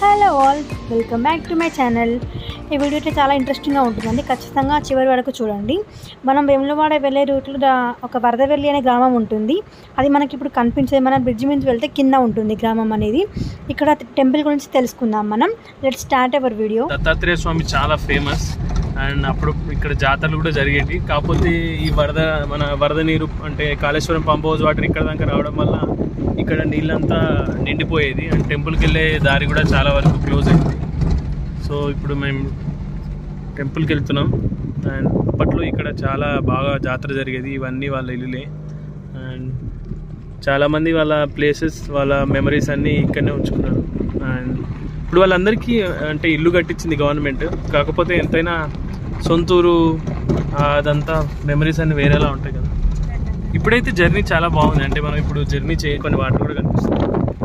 hello all welcome back to my channel ఈ video అయితే చాలా ఇంట్రెస్టింగ్గా ఉంటుందండి ఖచ్చితంగా చివరి వరకు చూడండి మనం వేములవాడ వెళ్ళే రూట్లో దా- ఒక వరదవెల్లి అనే గ్రామం ఉంటుంది అది మనకి ఇప్పుడు కనిపించేది మన బ్రిడ్జ్ మీద వెళ్తే కింద ఉంటుంది గ్రామం అనేది ఇక్కడ టెంపుల్ గురించి తెలుసుకుందాం మనం let start our video Dattatreya Swami చాలా ఫేమస్ అండ్ అప్పుడు ఇక్కడ జాతరలు కూడా జరిగేవి కాకపోతే ఈ వరద మన వరద నీరు అంటే కాళేశ్వరం పంప్ హౌస్ వాటర్ ఇక్కడ దాకా రావడం వల్ల ఇక్కడ నీళ్ళంతా నిండిపోయేది అండ్ టెంపుల్కి వెళ్ళే దారి కూడా చాలా వరకు క్లోజ్ అయింది సో ఇప్పుడు మేము టెంపుల్కి వెళ్తున్నాం అండ్ అప్పట్లో ఇక్కడ చాలా బాగా జాతర జరిగేది ఇవన్నీ వాళ్ళ ఇల్లులే అండ్ చాలామంది వాళ్ళ ప్లేసెస్ వాళ్ళ మెమరీస్ అన్నీ ఇక్కడనే ఉంచుకున్నారు అండ్ ఇప్పుడు వాళ్ళందరికీ అంటే ఇల్లు కట్టించింది గవర్నమెంట్ కాకపోతే ఎంతైనా సొంతూరు ఆ, అదంతా మెమరీస్ అన్ని వేరేలా ఉంటాయి కదా ఇప్పుడైతే జర్నీ చాలా బాగుంది అంటే మనం ఇప్పుడు జర్నీ చేయ కొన్ని వాటర్ కూడా కనిపిస్తుంది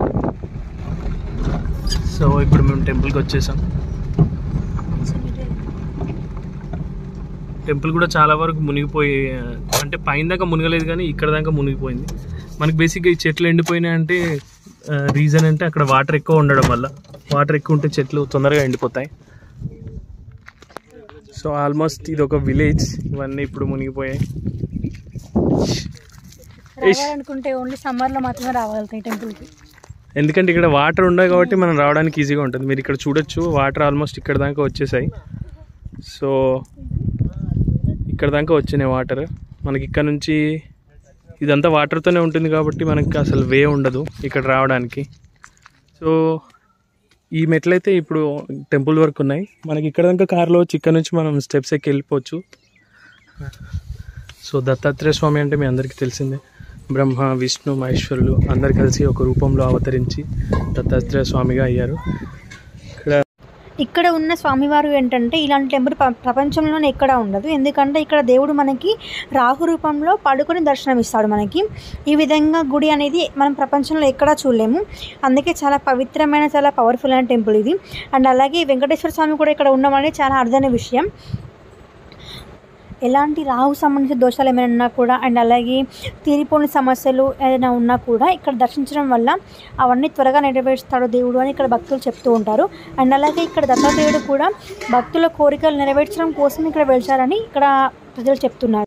సో ఇప్పుడు మేము టెంపుల్కి వచ్చేసాం టెంపుల్ కూడా చాలా వరకు మునిగిపోయి అంటే పైన దాకా మునగలేదు కానీ ఇక్కడ దాకా మునిగిపోయింది మనకి బేసిక్గా ఈ చెట్లు ఎండిపోయినాయి అంటే రీజన్ అంటే అక్కడ వాటర్ ఎక్కువ ఉండడం వల్ల వాటర్ ఎక్కువ ఉంటే చెట్లు తొందరగా ఎండిపోతాయి సో ఆల్మోస్ట్ ఇది ఒక విలేజ్ ఇవన్నీ ఇప్పుడు మునిగిపోయాయి రావాలనుకుంటే ఓన్లీ సమ్మర్లో మాత్రమే రాగలుగుతాయి టెంపుల్కి ఎందుకంటే ఇక్కడ వాటర్ ఉండవు కాబట్టి మనం రావడానికి ఈజీగా ఉంటుంది మీరు ఇక్కడ చూడొచ్చు వాటర్ ఆల్మోస్ట్ ఇక్కడ దాకా వచ్చేసాయి సో ఇక్కడ దాకా వచ్చినాయి వాటర్ మనకి ఇక్కడ నుంచి ఇదంతా వాటర్తోనే ఉంటుంది కాబట్టి మనకి అసలు వే ఉండదు ఇక్కడ రావడానికి సో ఈ మెట్లయితే ఇప్పుడు టెంపుల్ వరకు ఉన్నాయి మనకి ఇక్కడ దాకా కార్లో వచ్చి ఇక్కడ నుంచి మనం స్టెప్స్ ఎక్కి వెళ్ళిపోవచ్చు సో దత్తాత్రేయ స్వామి అంటే మీ అందరికీ తెలిసిందే బ్రహ్మ విష్ణు మహేశ్వరులు అందరు కలిసి ఒక రూపంలో అవతరించి దత్తాత్రేయ స్వామిగా అయ్యారు ఇక్కడ ఇక్కడ ఉన్న స్వామివారు ఏంటంటే ఇలాంటి టెంపుల్ ప్ర- ప్రపంచంలోనే ఎక్కడా ఉండదు ఎందుకంటే ఇక్కడ దేవుడు మనకి రాహు రూపంలో పడుకొని దర్శనం ఇస్తాడు మనకి ఈ విధంగా గుడి అనేది మనం ప్రపంచంలో ఎక్కడా చూడలేము అందుకే చాలా పవిత్రమైన చాలా పవర్ఫుల్ అయిన టెంపుల్ ఇది అండ్ అలాగే వెంకటేశ్వర స్వామి కూడా ఇక్కడ ఉండడం అనేది చాలా అరుదైన విషయం ఎలాంటి రాహు సంబంధించిన దోషాలు ఏమైనా ఉన్నా కూడా అండ్ అలాగే తీరిపోని సమస్యలు ఏదైనా ఉన్నా కూడా ఇక్కడ దర్శించడం వల్ల అవన్నీ త్వరగా నెరవేరుస్తాడు దేవుడు అని ఇక్కడ భక్తులు చెప్తూ ఉంటారు అండ్ అలాగే ఇక్కడ దత్తాత్రేయుడు కూడా భక్తుల కోరికలు నెరవేర్చడం కోసం ఇక్కడ వెళ్తారని ఇక్కడ ప్రజలు చెప్తున్నారు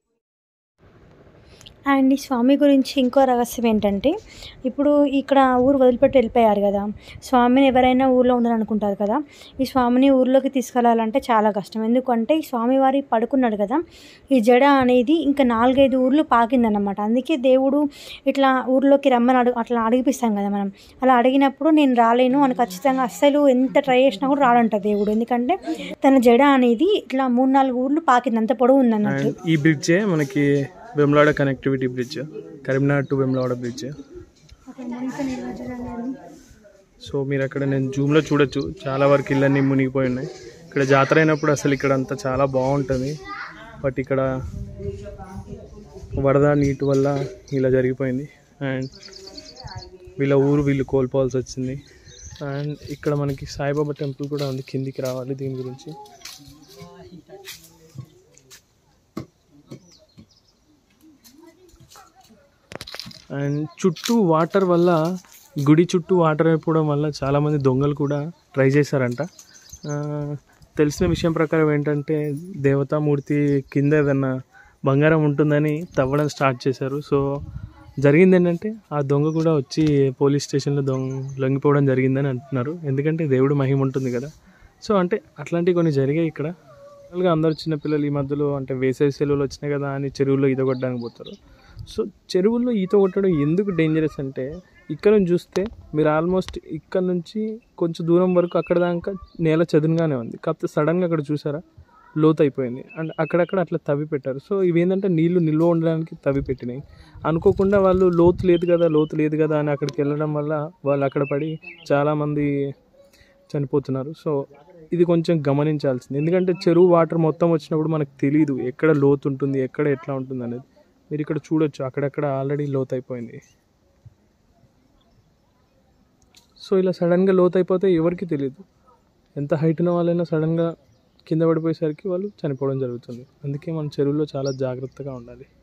అండ్ ఈ స్వామి గురించి ఇంకో రహస్యం ఏంటంటే ఇప్పుడు ఇక్కడ ఊరు వదిలిపెట్టి వెళ్ళిపోయారు కదా స్వామిని ఎవరైనా ఊర్లో ఉండాలనుకుంటారు కదా ఈ స్వామిని ఊర్లోకి తీసుకెళ్లాలంటే చాలా కష్టం ఎందుకంటే ఈ స్వామివారి పడుకున్నాడు కదా ఈ జడ అనేది ఇంకా నాలుగైదు ఊర్లు పాకిందన్నమాట అందుకే దేవుడు ఇట్లా ఊర్లోకి రమ్మని అడుగు అట్లా అడిగిపిస్తాం కదా మనం అలా అడిగినప్పుడు నేను రాలేను అని ఖచ్చితంగా అస్సలు ఎంత ట్రై చేసినా కూడా రాడంట దేవుడు ఎందుకంటే తన జడ అనేది ఇట్లా మూడు నాలుగు ఊర్లు పాకింది అంత పొడవు ఉందన్నట్టు అండ్ ఈ బ్రిడ్జే మనకి Vemulawada connectivity bridge Karimnagar to Vemulawada bridge so మీరు అక్కడ నేను జూమ్లో చూడొచ్చు చాలా వరకు ఇళ్ళన్నీ మునిగిపోయి ఉన్నాయి ఇక్కడ జాతర అయినప్పుడు అసలు ఇక్కడ అంతా చాలా బాగుంటుంది బట్ ఇక్కడ వరద నీటి వల్ల ఇలా జరిగిపోయింది అండ్ వీళ్ళ ఊరు వీళ్ళు కోల్పోవాల్సి వచ్చింది అండ్ ఇక్కడ మనకి సాయిబాబా టెంపుల్ కూడా ఉంది కిందికి రావాలి దీని గురించి అండ్ చుట్టూ వాటర్ వల్ల గుడి చుట్టూ వాటర్ అయిపోవడం వల్ల చాలామంది దొంగలు కూడా ట్రై చేశారంట ఆ, తెలిసిన విషయం ప్రకారం ఏంటంటే దేవతామూర్తి కింద ఏదన్నా బంగారం ఉంటుందని తవ్వడం స్టార్ట్ చేశారు సో జరిగింది ఏంటంటే ఆ దొంగ కూడా వచ్చి పోలీస్ స్టేషన్లో దొంగ లొంగిపోవడం జరిగిందని అంటున్నారు ఎందుకంటే దేవుడు మహిమ ఉంటుంది కదా సో అంటే అట్లాంటివి కొన్ని జరిగాయి ఇక్కడ మామూలుగా అందరు చిన్నపిల్లలు ఈ మధ్యలో అంటే వేసవి సెలవులు వచ్చినాయి కదా అని చెరువుల్లో ఈత కొట్టడానికి పోతారు సో చెరువుల్లో ఈత కొట్టడం ఎందుకు డేంజరస్ అంటే ఇక్కడ నుంచి చూస్తే మీరు ఆల్మోస్ట్ ఇక్కడ నుంచి కొంచెం దూరం వరకు అక్కడ దాకా నేల చదునుగానే ఉంది కాకపోతే సడన్గా అక్కడ చూసారా లోతు అయిపోయింది అండ్ అక్కడక్కడ అట్లా తవ్వి పెట్టారు సో ఇవి ఏంటంటే నీళ్లు నిల్వ ఉండడానికి తవ్వి పెట్టినాయి అనుకోకుండా వాళ్ళు లోతు లేదు కదా లోతు లేదు కదా అని అక్కడికి వెళ్ళడం వల్ల వాళ్ళు అక్కడ పడి చాలామంది చనిపోతున్నారు సో ఇది కొంచెం గమనించాల్సింది ఎందుకంటే చెరువు వాటర్ మొత్తం వచ్చినప్పుడు మనకు తెలియదు ఎక్కడ లోతు ఉంటుంది ఎక్కడ ఎట్లా ఉంటుంది అనేది మీరు ఇక్కడ చూడొచ్చు అక్కడక్కడ ఆల్రెడీ లోతు అయిపోయింది సో ఇలా సడన్గా లోతు అయిపోతే ఎవరికి తెలియదు ఎంత హైట్ ఉన్న వాళ్ళైనా సడన్గా కింద పడిపోయేసరికి వాళ్ళు చనిపోవడం జరుగుతుంది అందుకే మన చెరువులో చాలా జాగ్రత్తగా ఉండాలి